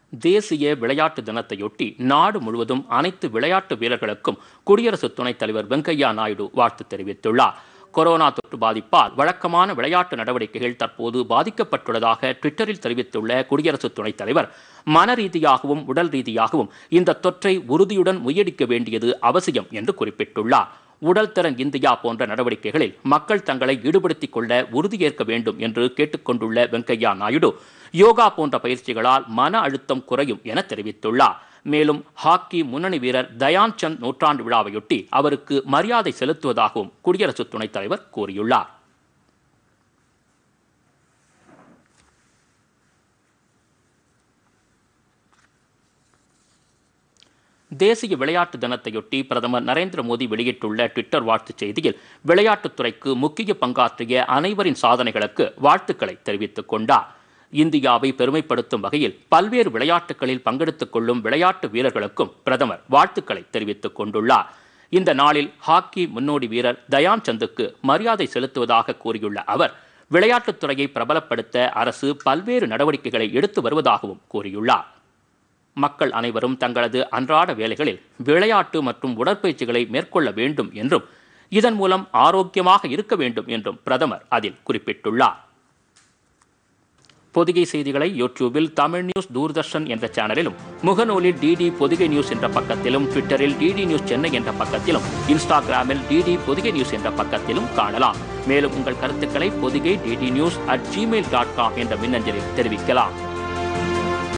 தேசிய விளையாட்டு தினத்தையொட்டி நாடு முழுவதும் அனைத்து விளையாட்டு வீரர்களுக்கும் குடியரசு துணைத் தலைவர் வெங்கையா நாயுடு வாழ்த்து தெரிவித்துள்ளார் கொரோனா தொற்று பாதிப்பால் வழக்கமான விளையாட்டு நடவடிக்கைகள் தற்போது பாதிக்கப்பட்டுள்ளதாக ட்விட்டரில் தெரிவித்துள்ள குடியரசு துணைத் தலைவர் மன ரீதியாகவும் உடல் ரீதியாகவும் இந்த தொற்றை உறுதியுடன் முறியடிக்க வேண்டியது அவசியம் என்று குறிப்பிட்டுள்ளார் உடல் திறன் இந்தியா போன்ற நடவடிக்கைகளில் மக்கள் தங்களை ஈடுபடுத்திக் கொள்ள உறுதியேற்க வேண்டும் என்று கேட்டுக்கொண்டுள்ள வெங்கையா நாயுடு யோகா போன்ற பயிற்சிகளால் மன அழுத்தம் குறையும் என தெரிவித்துள்ளார் மேலும் ஹாக்கி முன்னணி வீரர் தயான் சந்த் நூற்றாண்டு விழாவையொட்டி அவருக்கு மரியாதை செலுத்துவதாகவும் குடியரசு துணைத் தலைவர் கூறியுள்ளார் தேசிய விளையாட்டு தினத்தையொட்டி பிரதமர் நரேந்திர மோடி வெளியிட்டுள்ள ட்விட்டர் வாழ்த்துச் செய்தியில் விளையாட்டுத்துறைக்கு முக்கிய பங்காற்றிய அனைவரின் சாதனைகளுக்கு வாழ்த்துக்களை தெரிவித்துக் கொண்டார் இந்தியாவை பெருமைப்படுத்தும் வகையில் பல்வேறு விளையாட்டுகளில் பங்கெடுத்துக் கொள்ளும் விளையாட்டு வீரர்களுக்கும் பிரதமர் வாழ்த்துக்களை தெரிவித்துக் கொண்டுள்ளார் இந்த நாளில் ஹாக்கி முன்னோடி வீரர் தயான் சந்துக்கு மரியாதை செலுத்துவதாக கூறியுள்ள அவர் விளையாட்டுத்துறையை பிரபலப்படுத்த அரசு பல்வேறு நடவடிக்கைகளை எடுத்து வருவதாகவும் கூறியுள்ளார் மக்கள் அனைவரும் தங்களது அன்றாட வேலைகளில் விளையாட்டு மற்றும் உடற்பயிற்சிகளை மேற்கொள்ள வேண்டும் என்றும் இதன் மூலம் ஆரோக்கியமாக இருக்க வேண்டும் என்றும் பிரதமர் அதில் குறிப்பிட்டுள்ளார் பொதிகை செய்திகளை யூடியூபில் தமிழ் நியூஸ் தூர்தர்ஷன் என்ற சேனலிலும் முகநூலில் டிடி பொதிகை நியூஸ் என்ற பக்கத்திலும் ட்விட்டரில் டிடி நியூஸ் சென்னை என்ற பக்கத்திலும் இன்ஸ்டாகிராமில் டிடி பொதிகை நியூஸ் என்ற பக்கத்திலும் காணலாம் மேலும் உங்கள் கருத்துக்களை Podhigai DD news at Gmail dot com என்ற மின்னஞ்சலில் தெரிவிக்கலாம்